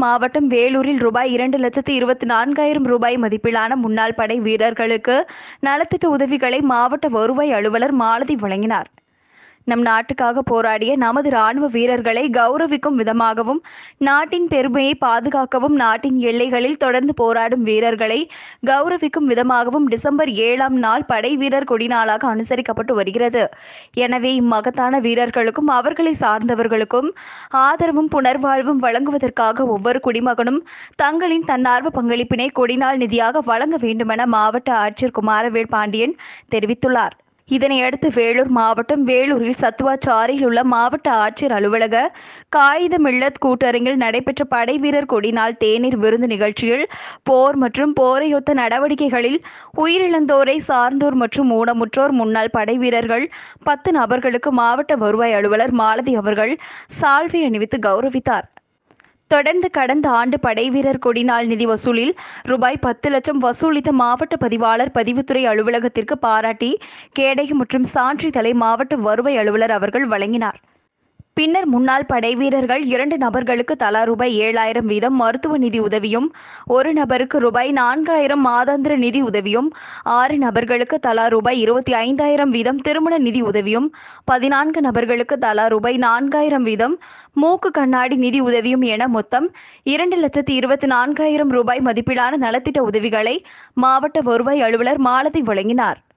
மாவட்டம் வேலூரில் ரூபாய் இரண்டு லட்சத்து இருபத்தி நான்காயிரம் ரூபாய் மதிப்பிலான முன்னாள் படை வீரர்களுக்கு நலத்திட்ட உதவிகளை மாவட்ட வருவாய் அலுவலர் மாலதி வழங்கினார் நம் நாட்டுக்காக போராடிய நமது ராணுவ வீரர்களை கௌரவிக்கும் விதமாகவும் நாட்டின் பெருமையை பாதுகாக்கவும் நாட்டின் எல்லைகளில் தொடர்ந்து போராடும் வீரர்களை கௌரவிக்கும் விதமாகவும் டிசம்பர் ஏழாம் நாள் படை வீரர் கொடி நாளாக அனுசரிக்கப்பட்டு வருகிறது எனவே இம்மகத்தான வீரர்களுக்கும் அவர்களை சார்ந்தவர்களுக்கும் ஆதரவும் புனர்வாழ்வும் வழங்குவதற்காக ஒவ்வொரு குடிமகனும் தங்களின் தன்னார்வ பங்களிப்பினை கொடிநாள் நிதியாக வழங்க வேண்டுமென மாவட்ட ஆட்சியர் குமாரவேல் பாண்டியன் தெரிவித்துள்ளார் இதனையடுத்து வேலூர் மாவட்டம் வேலூரில் சத்துவாச்சாரில் உள்ள மாவட்ட ஆட்சியர் அலுவலக காகித மில்லத் கூட்டரங்கில் நடைபெற்ற படை வீரர் கொடிநாள் தேநீர் விருந்து நிகழ்ச்சியில் போர் மற்றும் போரையொத்த நடவடிக்கைகளில் உயிரிழந்தோரை சார்ந்தோர் மற்றும் ஊனமுற்றோர் முன்னாள் படை வீரர்கள் பத்து நபர்களுக்கு மாவட்ட வருவாய் அலுவலர் மாலதி அவர்கள் சால்வை அணிவித்து கௌரவித்தார் தொடர்ந்து கடந்த ஆண்டு படைவீரர் கொடிநாள் நிதி வசூலில் ரூபாய் பத்து லட்சம் வசூலித்த மாவட்ட பதிவாளர் பதிவுத்துறை அலுவலகத்திற்கு பாராட்டி கேடயம் மற்றும் சான்றிதழை மாவட்ட வருவாய் அலுவலர் அவர்கள் வழங்கினார் பின்னர் முன்னாள் படைவீரர்கள் இரண்டு நபர்களுக்கு தலா ரூபாய் ஏழாயிரம் வீதம் மருத்துவ நிதி உதவியும் ஒரு நபருக்கு ரூபாய் நான்காயிரம் மாதாந்திர நிதி உதவியும் ஆறு நபர்களுக்கு தலா ரூபாய் இருபத்தி ஐந்தாயிரம் வீதம் திருமண நிதி உதவியும் பதினான்கு நபர்களுக்கு தலா ரூபாய் நான்காயிரம் வீதம் மூக்கு கண்ணாடி நிதி உதவியும் என மொத்தம் இரண்டு லட்சத்து இருபத்தி நான்காயிரம் ரூபாய் மதிப்பிலான நலத்திட்ட உதவிகளை மாவட்ட வருவாய் அலுவலர் மாலதி வழங்கினார்